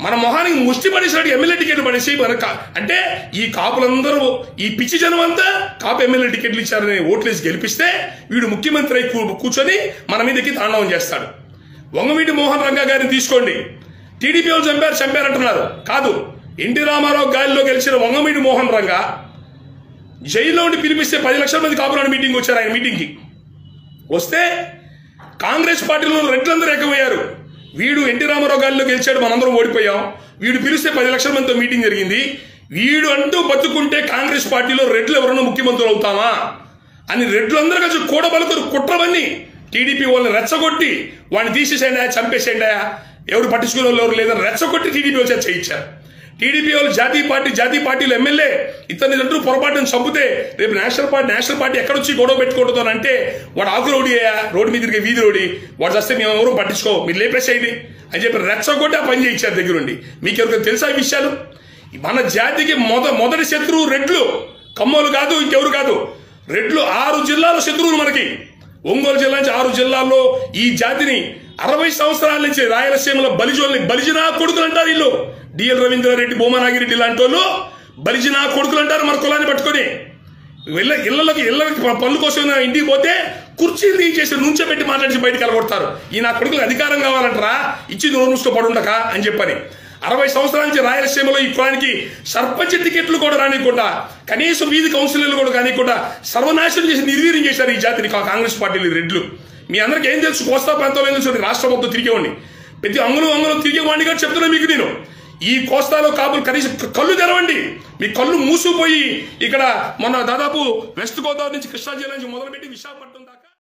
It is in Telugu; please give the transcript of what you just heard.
మన మొహానికి ముష్టి పడేసినట్టు ఎమ్మెల్యే టికెట్లు పడేసి మన కా- అంటే ఈ కాపులందరూ ఈ పిచ్చి జనం అంతా కాపు ఎమ్మెల్యే టికెట్లు ఇచ్చారని ఓట్లేసి గెలిపిస్తే వీడు ముఖ్యమంత్రి అయి కూ- కూర్చొని మన మీదకి తాండవం చేస్తాడు వంగవీటి మోహన్ రంగా గారిని తీసుకోండి టీడీపీ వాళ్ళు చంపారు చంపారంటున్నారు కాదు ఎన్టీ రామారావు గాలిలో గెలిచిన వంగవీటి మోహన్ రంగా జైల్లో ఉండి పిలిపిస్తే పది లక్షల మంది కాపురాని మీటింగ్ వచ్చారు ఆయన మీటింగ్కి వస్తే కాంగ్రెస్ పార్టీలో రెడ్లందరూ ఏకమయ్యారు వీడు ఎన్టీ రామారావు గారిలో గెలిచాడు మనందరం ఓడిపోయాం వీడు పిలిస్తే పది లక్షల మందితో మీటింగ్ జరిగింది వీడు అంటూ బతుకుంటే కాంగ్రెస్ పార్టీలో రెడ్లు ఎవరన్నా ముఖ్యమంత్రులు అవుతామా అని రెడ్లందరూ కలిసి కూడబలుకురు కుట్రవన్నీ టీడీపీ వాళ్ళని రెచ్చగొట్టి వాడిని తీసేసేయండి చంపేసేయండి ఎవరు పట్టించుకునే వాళ్ళు ఎవరు లేదని రెచ్చగొట్టి టీడీపీ వచ్చి చేయించారు టీడీపీ వాళ్ళు జాతీయ పార్టీ జాతీయ పార్టీలు ఎమ్మెల్యే ఇతన్ని అంటూ పొరపాటును చంపితే రేపు నేషనల్ పార్టీ నేషనల్ పార్టీ ఎక్కడొచ్చి గొడవ పెట్టుకుంటుందో అంటే వాడు ఆకు రోడ్డు రోడ్డు మీద తిరిగే వీధి రోడి వాడు వస్తే మేము ఎవరు పట్టించుకో మీరు లేపేసేయండి అని చెప్పి రెచ్చగొట్టి ఆ పని చేయించారు దగ్గరుండి మీకు ఎవరికి తెలుసా ఈ విషయాలు మన జాతికి మొద మొదటి శత్రువు రెడ్లు కమ్మోలు కాదు ఇంకెవరు కాదు రెడ్లు ఆరు జిల్లాల శత్రువులు మనకి ఒంగోలు జిల్లా నుంచి ఆరు జిల్లాల్లో ఈ జాతిని అరవై సంవత్సరాల నుంచి రాయలసీమలో బలిజోల్ని బలిజినా కొడుకులు అంటారు వీళ్ళు డిఎల్ రవీంద్రారెడ్డి భూమనాగిరెడ్డి లాంటి వాళ్ళు బలిజినా కొడుకులు అంటారు మన కులాన్ని పట్టుకొని ఇళ్ళ ఇళ్ళకి ఇళ్ళకి ప- పనుల కోసం నా ఇంటికి పోతే కుర్చీలు తీసేసి నుంచో పెట్టి మాట్లాడి బయటకు వెళ్ళగొడతారు ఈ నా కొడుకులకు అధికారం కావాలంటారా ఇచ్చి నోరు మూసుకో పడుండక అని చెప్పని అరవై సంవత్సరాల నుంచి రాయలసీమలో ఈ కులానికి సర్పంచ్ టికెట్లు కూడా రానికుండా కనీసం వీధి కౌన్సిలర్లు కూడా కానికుండా సర్వనాశనం చేసి నిర్వీర్యం చేశారు ఈ జాతిని కా- కాంగ్రెస్ పార్టీలు ఈ రెడ్లు మీ అందరికీ ఏం తెలుసు కోస్తా ప్రాంతంలో ఏం తెలుసు రాష్ట్రం మొత్తం తిరిగేవాడిని ప్రతి అంగుళం అంగుళం తిరిగేవాడిని కూడా చెప్తున్నా మీకు నేను ఈ కోస్తాలో కాపులు కనీసం కళ్ళు తెరవండి మీ కళ్ళు మూసుకుపోయి ఇక్కడ మొన్న దాదాపు వెస్ట్ గోదావరి నుంచి కృష్ణా జిల్లా నుంచి మొదలుపెట్టి విశాఖపట్నం దాకా